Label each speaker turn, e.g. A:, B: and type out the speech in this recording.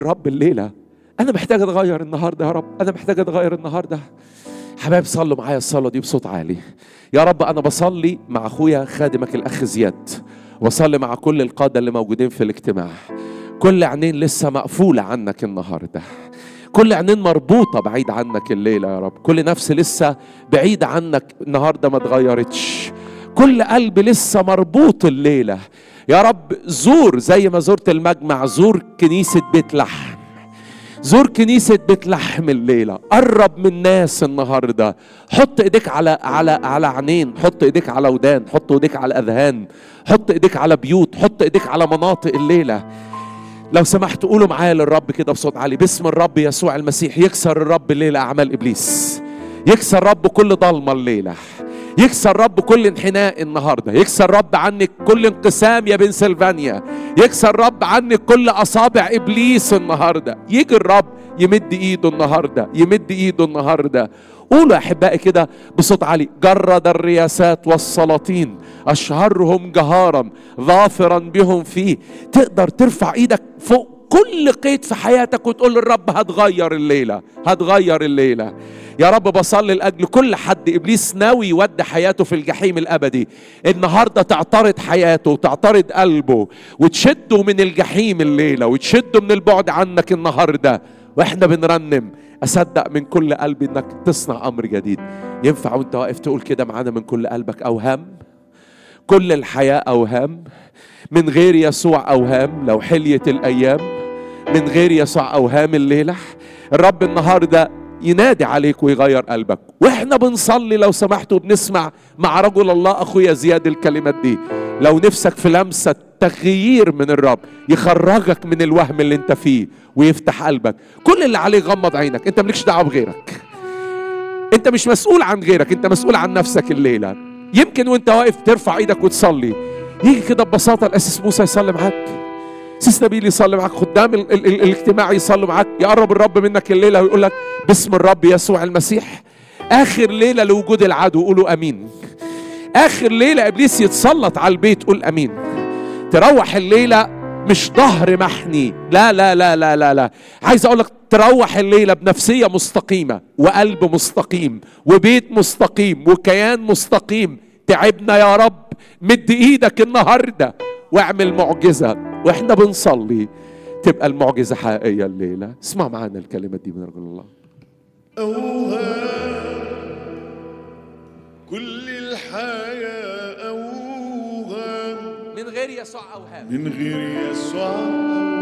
A: رب الليله انا محتاج اتغير النهارده يا رب انا محتاج اتغير النهارده حبايب صلوا معايا الصلاه دي بصوت عالي يا رب انا بصلي مع اخويا خادمك الاخ زياد وصلي مع كل القاده اللي موجودين في الاجتماع كل عينين لسه مقفوله عنك النهارده كل عينين مربوطه بعيد عنك الليله يا رب كل نفس لسه بعيد عنك النهارده ما اتغيرتش كل قلب لسه مربوط الليله يا رب زور زي ما زرت المجمع زور كنيسه بيت لحم زور كنيسة بيت لحم الليلة قرب من ناس النهاردة حط ايديك على على على عينين حط ايديك على ودان حط ايديك على اذهان حط ايديك على بيوت حط ايديك على مناطق الليلة لو سمحت قولوا معايا للرب كده بصوت عالي باسم الرب يسوع المسيح يكسر الرب الليلة أعمال إبليس يكسر رب كل ضلمة الليلة يكسر رب كل انحناء النهاردة يكسر رب عنك كل انقسام يا بنسلفانيا يكسر رب عنك كل أصابع إبليس النهاردة يجي الرب يمد إيده النهاردة يمد إيده النهاردة قولوا يا أحبائي كده بصوت عالي جرد الرياسات والسلاطين أشهرهم جهارا ظافرا بهم فيه تقدر ترفع إيدك فوق كل قيد في حياتك وتقول للرب هتغير الليلة هتغير الليلة يا رب بصلي لاجل كل حد ابليس ناوي يودي حياته في الجحيم الابدي النهارده تعترض حياته وتعترض قلبه وتشده من الجحيم الليله وتشده من البعد عنك النهارده واحنا بنرنم اصدق من كل قلبي انك تصنع امر جديد ينفع وانت واقف تقول كده معانا من كل قلبك اوهام كل الحياه اوهام من غير يسوع اوهام لو حليت الايام من غير يسوع اوهام الليله الرب النهارده ينادي عليك ويغير قلبك واحنا بنصلي لو سمحتوا بنسمع مع رجل الله اخويا زياد الكلمات دي لو نفسك في لمسه تغيير من الرب يخرجك من الوهم اللي انت فيه ويفتح قلبك كل اللي عليه غمض عينك انت مالكش دعوه بغيرك انت مش مسؤول عن غيرك انت مسؤول عن نفسك الليله يمكن وانت واقف ترفع ايدك وتصلي يجي كده ببساطه الاسيس موسى يصلي معاك سيس نبيل يصلي معاك خدام ال- ال- ال- الاجتماع يصلوا معاك يقرب الرب منك الليله ويقول لك باسم الرب يسوع المسيح اخر ليله لوجود العدو قولوا امين اخر ليله ابليس يتسلط على البيت قول امين تروح الليله مش ظهر محني لا لا لا لا لا لا عايز اقول لك تروح الليله بنفسيه مستقيمه وقلب مستقيم وبيت مستقيم وكيان مستقيم تعبنا يا رب مد ايدك النهارده واعمل معجزه واحنا بنصلي تبقى المعجزه حقيقيه الليله اسمع معانا الكلمات دي من رجل الله
B: أوهام كل الحياة أوهام
A: من غير يسوع اوهام
B: من غير يسوع